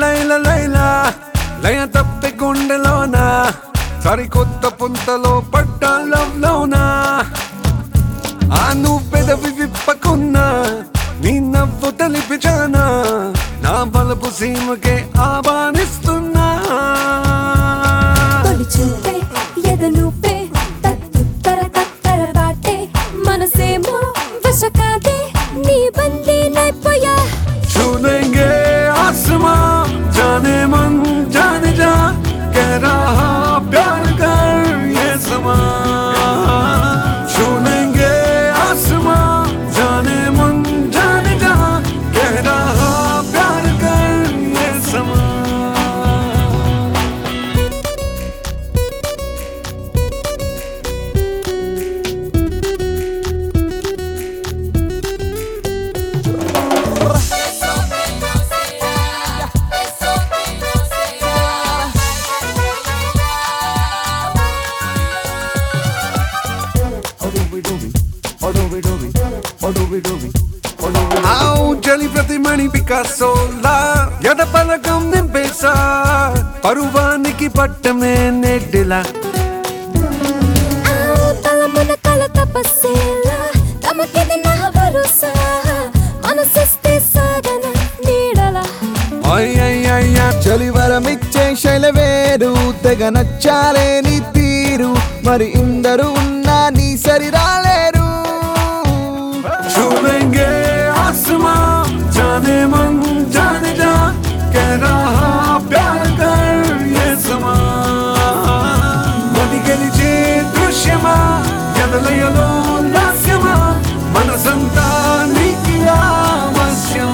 లైల లైల లయ తప్పి గుండెలోన సరికొత్త పుంతలో పడ్డ లవ్ లోనా ఆ నువ్వు పెదవి విప్పకున్నా నీ నవ్వు తెలిపిచానా నా బలపు సీమకే ఆహ్వానిస్తున్నా తొలి చూపే ఎదనుపే తత్తు తర తత్తర బాటే మనసేమో వశకాదే నీ బందీ నైపోయా छू लेंगे आसमां जाने मन जाने जा कह रहा प्यार कर ये समा छू लेंगे आसमां जाने मन जाने जा कह रहा प्यार कर ये समा ఆవు జలి ప్రతిమణి పికాసోలా ఎద పలకం నింపేసా పరువానికి పట్టమే నెడ్డిలా ఆ తలమున కల తపస్సేలా తమకిది నా భరోసా మనసిస్తే సాగన నీడలా అయ్యయ్యయ్యా చలివరమిచ్చే శైలవేరు తెగ నచ్చాలే నీ తీరు మరి ఇందరు ఉన్నా నీ సరి రాలేరు छू लेंगे आसमां जाने मन जाने जा कह रहा प्यार कर ये समा మది గెలిచే దృశ్యమా ఎదలయలో లాస్యమా మనసంతా నీకి ఆవశ్యం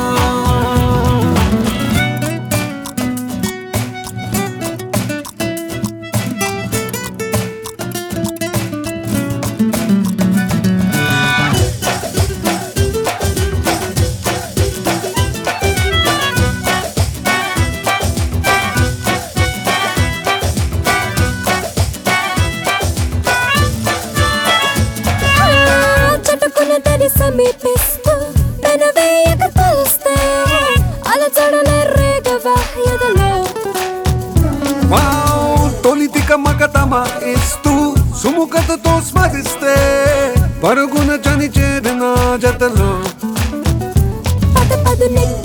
ఆ చటుకున తడి సమీపిస్తూ పెనవేయక తలుస్తే అలచడలే రేగవా ఎదలో వావ్ తొలితిక మగతమ ఇస్తూ సుముఖతతో స్మరిస్తే పరుగున చని చేరిన జతలో పద పదు నెక్కి